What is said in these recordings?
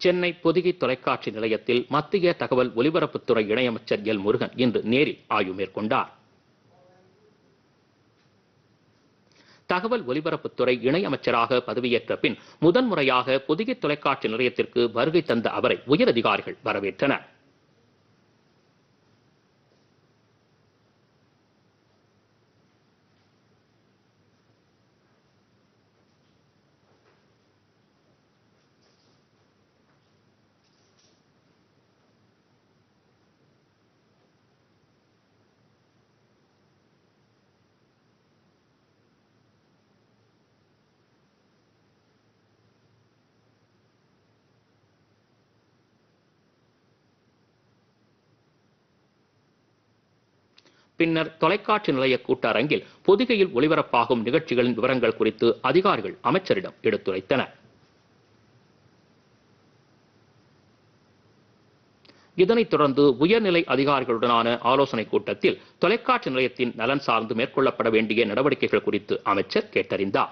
சென்னை பொதிகை தொலைக்காட்சி நிலையத்தில் மத்திய தகவல் ஒலிபரப்புத்துறை இணையமைச்சர் எல் முருகன் இன்று நேரில் ஆய்வு மேற்கொண்டார் தகவல் ஒலிபரப்புத்துறை இணையமைச்சராக பதவியேற்ற பின் முதன்முறையாக பொதிகை தொலைக்காட்சி நிலையத்திற்கு வருகை தந்த அவரை உயரதிகாரிகள் வரவேற்றனர் பின்னர் தொலைக்காட்சி நிலைய கூட்டரங்கில் பொதிகையில் ஒளிபரப்பாகும் நிகழ்ச்சிகளின் விவரங்கள் குறித்து அதிகாரிகள் அமைச்சரிடம் எடுத்துரைத்தனர் இதனைத் தொடர்ந்து உயர்நிலை அதிகாரிகளுடனான ஆலோசனைக் கூட்டத்தில் தொலைக்காட்சி நிலையத்தின் நலன் சார்ந்து மேற்கொள்ளப்பட வேண்டிய நடவடிக்கைகள் குறித்து அமைச்சர் கேட்டறிந்தார்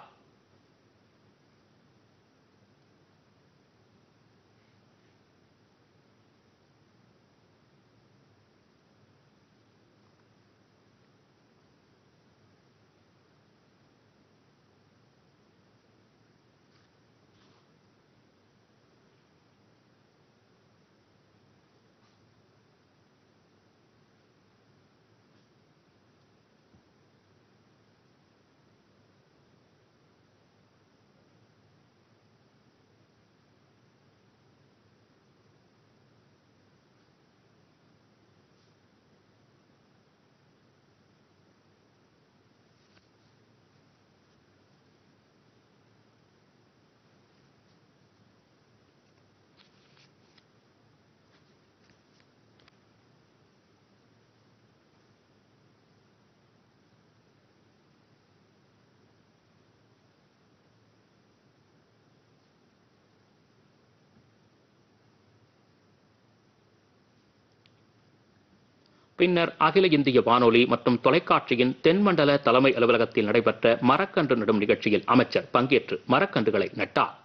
பின்னர் அகில இந்திய வானொலி மற்றும் தொலைக்காட்சியின் தென்மண்டல தலைமை அலுவலகத்தில் நடைபெற்ற மரக்கன்று நடும் நிகழ்ச்சியில் அமைச்சர் பங்கேற்று மரக்கன்றுகளை நட்டார்